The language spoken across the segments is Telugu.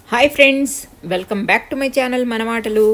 hi friends welcome back to my channel మన మాటలు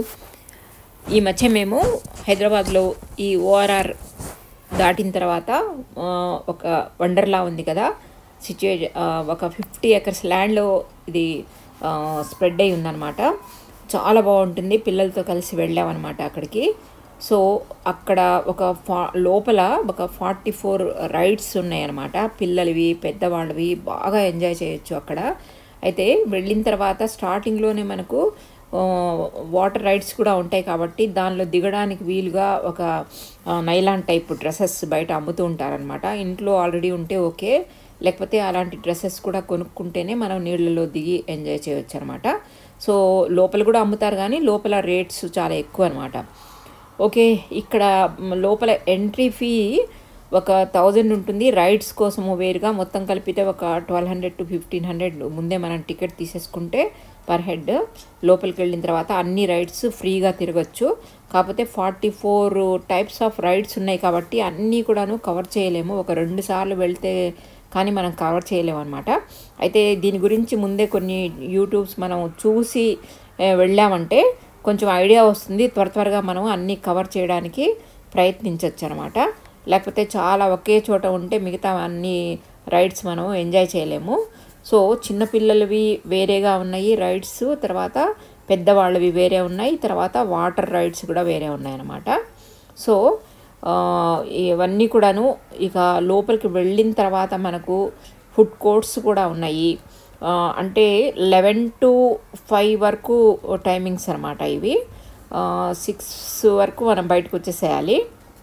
ఈ మధ్య మేము హైదరాబాద్లో ఈ ఓఆర్ఆర్ దాటిన తర్వాత ఆ, ఒక వండర్లా ఉంది కదా సిచ్యువే ఒక ఫిఫ్టీ ఎకర్స్ ల్యాండ్లో ఇది స్ప్రెడ్ అయి ఉందన్నమాట చాలా బాగుంటుంది పిల్లలతో కలిసి వెళ్ళామన్నమాట అక్కడికి సో అక్కడ ఒక ఫా లోపల ఒక ఫార్టీ ఫోర్ రైడ్స్ ఉన్నాయన్నమాట పిల్లలవి పెద్దవాళ్ళవి బాగా ఎంజాయ్ చేయొచ్చు అక్కడ అయితే వెళ్ళిన తర్వాత స్టార్టింగ్లోనే మనకు ఆ, వాటర్ రైడ్స్ కూడా ఉంటాయి కాబట్టి దానిలో దిగడానికి వీలుగా ఒక ఆ, నైలాన్ టైప్ డ్రెస్సెస్ బయట అమ్ముతూ ఉంటారనమాట ఇంట్లో ఆల్రెడీ ఉంటే ఓకే లేకపోతే అలాంటి డ్రెస్సెస్ కూడా కొనుక్కుంటేనే మనం నీళ్ళలో దిగి ఎంజాయ్ చేయొచ్చు అనమాట సో లోపల కూడా అమ్ముతారు కానీ లోపల రేట్స్ చాలా ఎక్కువ అనమాట ఓకే ఇక్కడ మ్, లోపల ఎంట్రీ ఫీ ఒక థౌజండ్ ఉంటుంది రైడ్స్ కోసము వేరుగా మొత్తం కలిపితే ఒక twelve hundred to fifteen hundred ముందే మనం టికెట్ తీసేసుకుంటే పర్ హెడ్ లోపలికి వెళ్ళిన తర్వాత అన్ని రైడ్స్ ఫ్రీగా తిరగచ్చు కాకపోతే forty four types of rides ఉన్నాయి కాబట్టి అన్నీ కూడాను కవర్ చేయలేము ఒక రెండు సార్లు వెళ్తే కానీ మనం కవర్ చేయలేము అనమాట అయితే దీని గురించి ముందే కొన్ని యూట్యూబ్స్ మనం చూసి ఏ, వెళ్ళామంటే కొంచెం ఐడియా వస్తుంది త్వర త్వరగా మనం అన్నీ కవర్ చేయడానికి ప్రయత్నించవచ్చు అనమాట లేకపోతే చాలా ఒకే చోట ఉంటే మిగతా అన్ని రైడ్స్ మనం ఎంజాయ్ చేయలేము సో చిన్నపిల్లలవి వేరేగా ఉన్నాయి రైడ్స్ తర్వాత పెద్దవాళ్ళవి వేరే ఉన్నాయి తర్వాత వాటర్ రైడ్స్ కూడా వేరే ఉన్నాయి అన్నమాట సో ఆ, ఇవన్నీ కూడాను ఇక లోపలికి వెళ్ళిన తర్వాత మనకు ఫుడ్ కోర్ట్స్ కూడా ఉన్నాయి ఆ, అంటే లెవెన్ టు ఫైవ్ వరకు టైమింగ్స్ అనమాట ఇవి సిక్స్ వరకు మనం బయటకు వచ్చేసేయాలి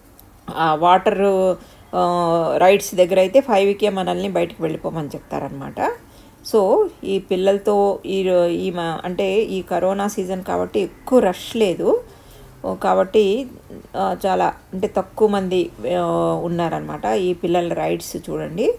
ఆ వాటర్ ఆ, రైడ్స్ దగ్గర అయితే ఫైవ్కే మనల్ని బయటికి వెళ్ళిపోమని చెప్తారనమాట సో ఈ పిల్లలతో ఈ రో- ఈ మా- అంటే ఈ కరోనా సీజన్ కాబట్టి ఎక్కువ రష్ లేదు ఓ, కాబట్టి ఆ, చాలా అంటే తక్కువ మంది ఆ, ఉన్నారనమాట ఈ పిల్లల రైడ్స్ చూడండి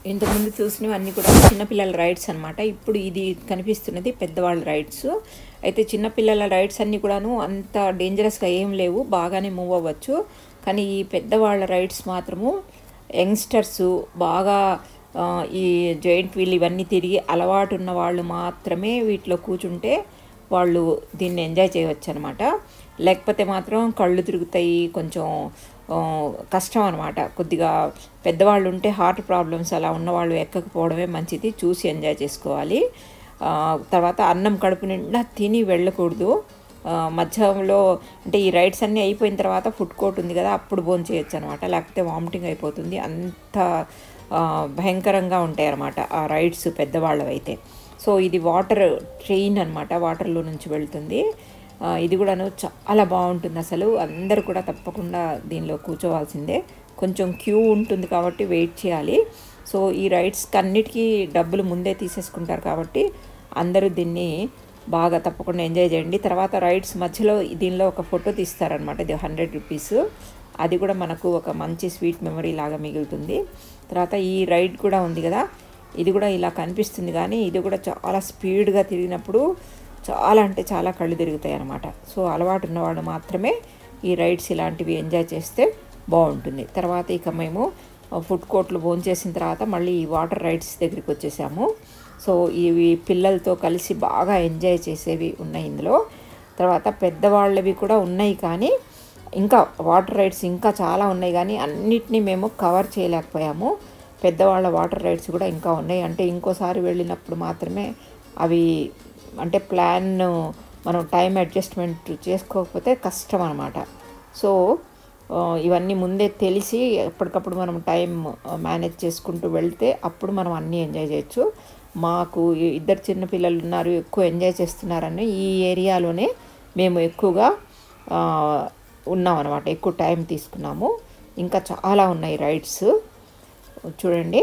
ఇంతకుముందు చూసినవి అన్నీ కూడా చిన్నపిల్లల రైడ్స్ అనమాట ఇప్పుడు ఇది కనిపిస్తున్నది పెద్దవాళ్ళ రైడ్స్ అయితే చిన్నపిల్లల రైడ్స్ అన్నీ కూడాను అంత డేంజరస్గా ఏం లేవు బాగానే మూవ్ అవ్వచ్చు కానీ ఈ పెద్దవాళ్ళ రైడ్స్ మాత్రము యంగ్స్టర్స్ బాగా ఆ, ఈ జాయింట్ వీల్ ఇవన్నీ తిరిగి అలవాటు ఉన్న వాళ్ళు మాత్రమే వీటిలో కూర్చుంటే వాళ్ళు దీన్ని ఎంజాయ్ చేయవచ్చు అనమాట లేకపోతే మాత్రం కళ్ళు తిరుగుతాయి కొంచెం ఆ, కష్టం అనమాట కొద్దిగా పెద్దవాళ్ళు ఉంటే హార్ట్ ప్రాబ్లమ్స్ అలా ఉన్నవాళ్ళు ఎక్కకపోవడమే మంచిది చూసి ఎంజాయ్ చేసుకోవాలి ఆ, తర్వాత అన్నం కడుపు నిండా తిని వెళ్ళకూడదు ఆ, మధ్యలో అంటే ఈ రైడ్స్ అన్నీ అయిపోయిన తర్వాత ఫుడ్ కోర్ట్ ఉంది కదా అప్పుడు భోజనం చేయొచ్చు అనమాట లేకపోతే వామిటింగ్ అయిపోతుంది అంత ఆ, భయంకరంగా ఉంటాయి అన్నమాట ఆ రైడ్స్ పెద్దవాళ్ళవి అయితే సో ఇది వాటర్ ట్రైన్ అనమాట వాటర్లో నుంచి వెళ్తుంది ఆ, ఇది కూడాను చాలా బాగుంటుంది అసలు అందరూ కూడా తప్పకుండా దీనిలో కూర్చోవాల్సిందే కొంచెం క్యూ ఉంటుంది కాబట్టి వెయిట్ చేయాలి సో ఈ రైడ్స్కి అన్నిటికీ డబ్బులు ముందే తీసేసుకుంటారు కాబట్టి అందరూ దీన్ని బాగా తప్పకుండా ఎంజాయ్ చేయండి తర్వాత రైడ్స్ మధ్యలో దీనిలో ఒక ఫోటో తీస్తారనమాట ఇది హండ్రెడ్ రూపీస్ అది కూడా మనకు ఒక మంచి స్వీట్ మెమరీ లాగా మిగులుతుంది తర్వాత ఈ రైడ్ కూడా ఉంది కదా ఇది కూడా ఇలా కనిపిస్తుంది కానీ ఇది కూడా చాలా స్పీడ్గా తిరిగినప్పుడు చాలా అంటే చాలా కళ్ళు తిరుగుతాయి అన్నమాట సో అలవాటు ఉన్నవాడు మాత్రమే ఈ రైడ్స్ ఇలాంటివి ఎంజాయ్ చేస్తే బాగుంటుంది తర్వాత ఇక మేము ఫుడ్ కోర్ట్లో భోంచేసిన తర్వాత మళ్ళీ ఈ వాటర్ రైడ్స్ దగ్గరికి వచ్చేసాము సో ఇవి పిల్లలతో కలిసి బాగా ఎంజాయ్ చేసేవి ఉన్నాయి ఇందులో తర్వాత పెద్దవాళ్ళవి కూడా ఉన్నాయి కానీ ఇంకా వాటర్ రైడ్స్ ఇంకా చాలా ఉన్నాయి కానీ అన్నిటినీ మేము కవర్ చేయలేకపోయాము పెద్దవాళ్ళ వాటర్ రైడ్స్ కూడా ఇంకా ఉన్నాయి అంటే ఇంకోసారి వెళ్ళినప్పుడు మాత్రమే అవి అంటే ప్లాన్ మనం టైం అడ్జస్ట్మెంట్ చేసుకోకపోతే కష్టం అనమాట సో ఆ, ఇవన్నీ ముందే తెలిసి ఎప్పటికప్పుడు మనం టైం మేనేజ్ చేసుకుంటూ వెళ్తే అప్పుడు మనం అన్నీ ఎంజాయ్ చేయొచ్చు మాకు ఈ ఇద్దరు చిన్న పిల్లలు ఉన్నారు ఎక్కువ ఎంజాయ్ చేస్తున్నారని ఈ ఏరియాలోనే మేము ఎక్కువగా ఆ, ఉన్నాం అనమాట ఎక్కువ టైం తీసుకున్నాము ఇంకా చాలా ఉన్నాయి రైడ్స్ చూడండి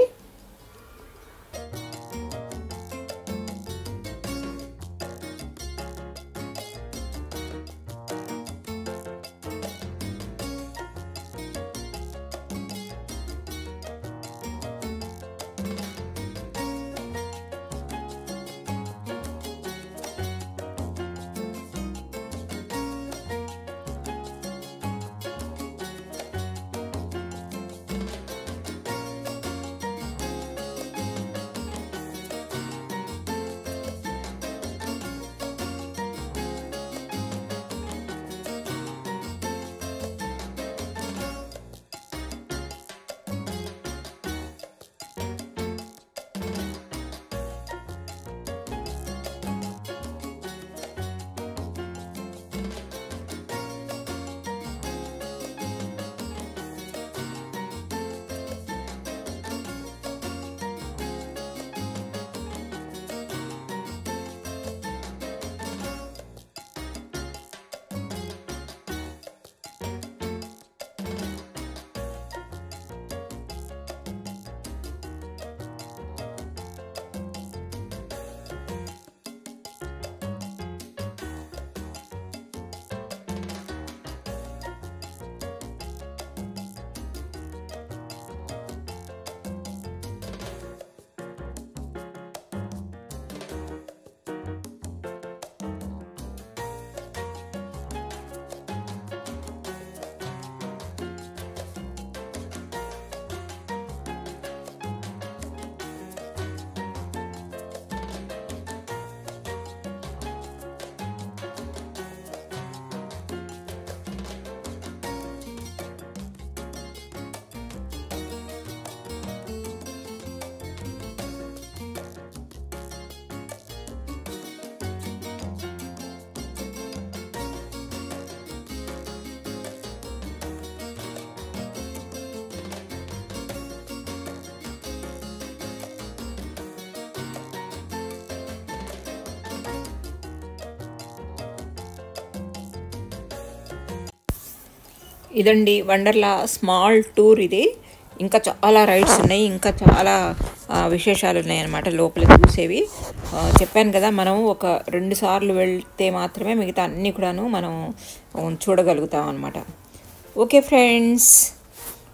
ఇదండి వండర్లా స్మాల్ టూర్ ఇది ఇంకా చాలా రైడ్స్ ఉన్నాయి ఇంకా చాలా ఆ, విశేషాలు ఉన్నాయి అన్నమాట లోపల చూసేవి ఆ, చెప్పాను కదా మనం ఒక రెండు సార్లు వెళ్తే మాత్రమే మిగతా అన్నీ కూడాను మనం ఉమ్, చూడగలుగుతాం అనమాట ఓకే ఫ్రెండ్స్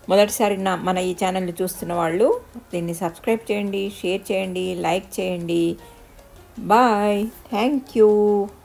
మొదటిసారి నా మన ఈ ఛానల్ని చూస్తున్న వాళ్ళు దీన్ని సబ్స్క్రైబ్ చేయండి షేర్ చేయండి లైక్ చేయండి బాయ్ థ్యాంక్ యూ